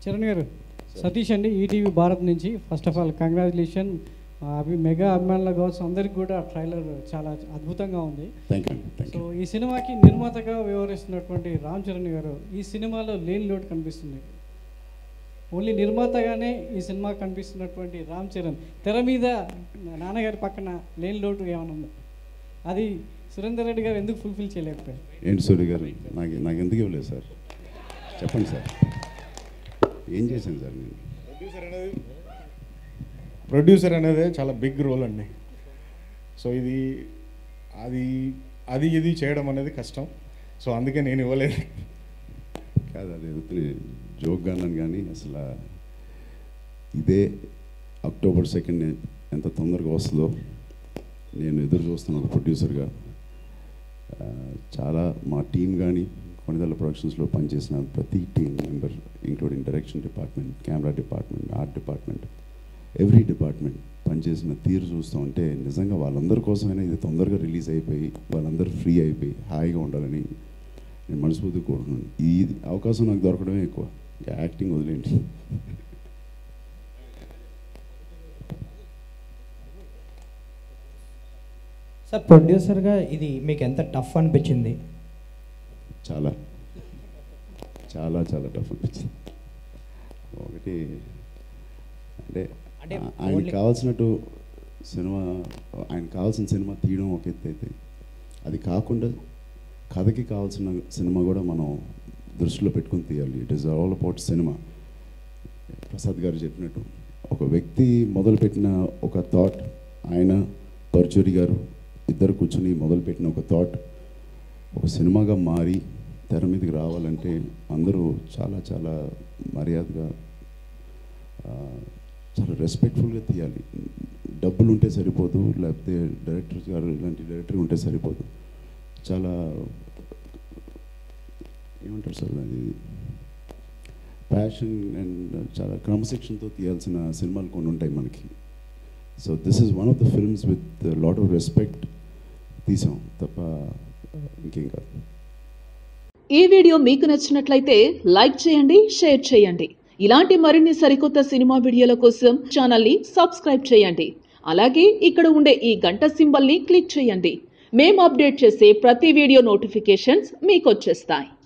చరణ్ గారు సతీష్ అండి ఈటీవీ భారత్ నుంచి ఫస్ట్ ఆఫ్ ఆల్ కంగ్రాచులేషన్ అవి మెగా అభిమానుల కావచ్చు అందరికి కూడా ట్రైలర్ చాలా అద్భుతంగా ఉంది thank you thank so you ఈ సినిమాకి నిర్మాతగా వ్యవహరిస్తున్నటువంటి రామ్ చరణ్ గారు ఈ సినిమాలో లేని లోటు కనిపిస్తుంది ఓన్లీ నిర్మాతగానే ఈ సినిమా కనిపిస్తున్నటువంటి రామ్ చరణ్ తెర మీద నాన్నగారి పక్కన లేని లోటు ఏమైనా ఉందా అది సురేందర్ రెడ్డి గారు ఎందుకు ఫుల్ఫిల్ చేయలేకపోయారు ఏంటి సూర్య గారు నాకు నాకు ఎందుకు ఇవ్వలేదు సార్ చెప్పండి సార్ ఏం చేశాను సార్ నేను ప్రొడ్యూసర్ అనేది ప్రొడ్యూసర్ అనేది చాలా బిగ్ రోల్ అండి సో ఇది అది అది ఇది చేయడం అనేది కష్టం సో అందుకే నేను ఇవ్వలేదు కాదు అది ఎదుగుతుంది జోక్గా అన్నాను కానీ అసలు ఇదే అక్టోబర్ సెకండ్ ఎంత తొందరగా వస్తుందో నేను ఎదురు చూస్తున్నాను ఒక ప్రొడ్యూసర్గా ఆ, చాలా మా టీం కానీ కొనిదల ప్రొడక్షన్స్లో పనిచేసిన ప్రతి team member including direction department camera department art department every department పనిచేసిన తీరు చూస్తూ ఉంటే నిజంగా వాళ్ళందరి కోసమైనా ఇది తొందరగా రిలీజ్ అయిపోయి వాళ్ళందరూ ఫ్రీ అయిపోయి హాయిగా ఉండాలని నేను మనస్ఫూర్తిగా కోరుకున్నాను ఈ అవకాశం నాకు దొరకడమే ఎక్కువ ఇంకా యాక్టింగ్ వదిలేండి సార్ ప్రొడ్యూసర్గా ఇది మీకు ఎంత టఫ్ అనిపించింది చాలా చాలా చాలా టఫ్ అనిపించింది ఒకటి అంటే అంటే ఆ- ఆయనకి only- కావాల్సినట్టు సినిమా ఆయన కావాల్సిన సినిమా తీయడం ఒక ఎత్తు అయితే అది కాకుండా కథకి కావాల్సిన సినిమా కూడా మనం దృష్టిలో పెట్టుకుని తీయాలి ఇట్ ఈస్ ఆల్ అబౌట్ సినిమా ప్రసాద్ గారు చెప్పినట్టు ఒక వ్యక్తి మొదలుపెట్టిన ఒక థాట్ ఆయన పర్చూరి గారు ఇద్దరు కూర్చుని మొదలుపెట్టిన ఒక థాట్ ఒక సినిమాగా మారి తెర మీదకి రావాలంటే అందరూ చాలా చాలా మర్యాదగా ఆ, చాలా రెస్పెక్ట్ఫుల్గా తీయాలి డబ్బులు ఉంటే సరిపోదు లేకపోతే డైరెక్టర్ గారు ఇలాంటి డైరెక్టర్ ఉంటే సరిపోదు చాలా ఏమంటారు సార్ అది ప్యాషన్ అండ్ చాలా క్రమశిక్షణతో తీయాల్సిన సినిమాలు కొన్ని ఉంటాయి మనకి so this is one of the films with lot of respect తీసాం తప్ప ఇంకేం కాదు ఈ వీడియో మీకు నచ్చినట్లయితే లైక్ చేయండి షేర్ చేయండి ఇలాంటి మరిన్ని సరికొత్త సినిమా వీడియోల కోసం ఛానల్ని సబ్స్క్రైబ్ చేయండి అలాగే ఇక్కడ ఉండే ఈ గంట సింబల్ని క్లిక్ చేయండి మేము అప్డేట్ చేసే ప్రతి వీడియో నోటిఫికేషన్స్ మీకు వచ్చేస్తాయి